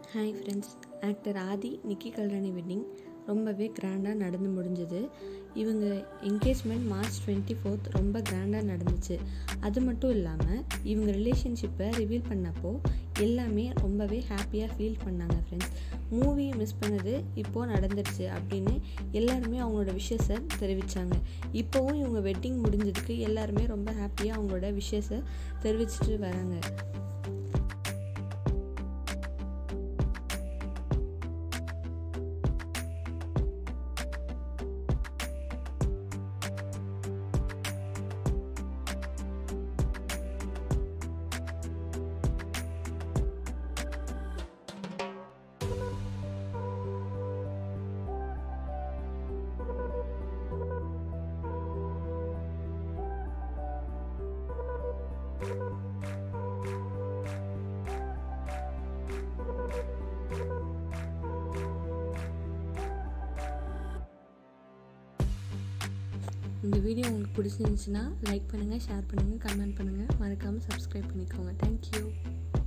hi friends actor Aadhi Nikki Galrani wedding ரொம்பவே கிராண்டாக நடந்து முடிஞ்சது இவங்க என்கேஜ்மெண்ட் மார்ச் டுவெண்ட்டி ஃபோர்த் ரொம்ப கிராண்டாக நடந்துச்சு அது மட்டும் இல்லாமல் இவங்க ரிலேஷன்ஷிப்பை ரிவீல் பண்ணப்போ எல்லாமே ரொம்பவே ஹாப்பியாக ஃபீல் பண்ணாங்க ஃப்ரெண்ட்ஸ் மூவியை மிஸ் பண்ணது இப்போது நடந்துடுச்சு அப்படின்னு எல்லாருமே அவங்களோட விஷஸை தெரிவித்தாங்க இப்போவும் இவங்க வெட்டிங் முடிஞ்சதுக்கு எல்லாருமே ரொம்ப ஹாப்பியாக அவங்களோட விஷஸை தெரிவிச்சிட்டு வராங்க இந்த வீடியோ உங்களுக்கு பிடிச்சிருந்துச்சுன்னா லைக் பண்ணுங்கள் ஷேர் பண்ணுங்கள் கமெண்ட் பண்ணுங்கள் மறக்காமல் சப்ஸ்கிரைப் பண்ணிக்கோங்க தேங்க்யூ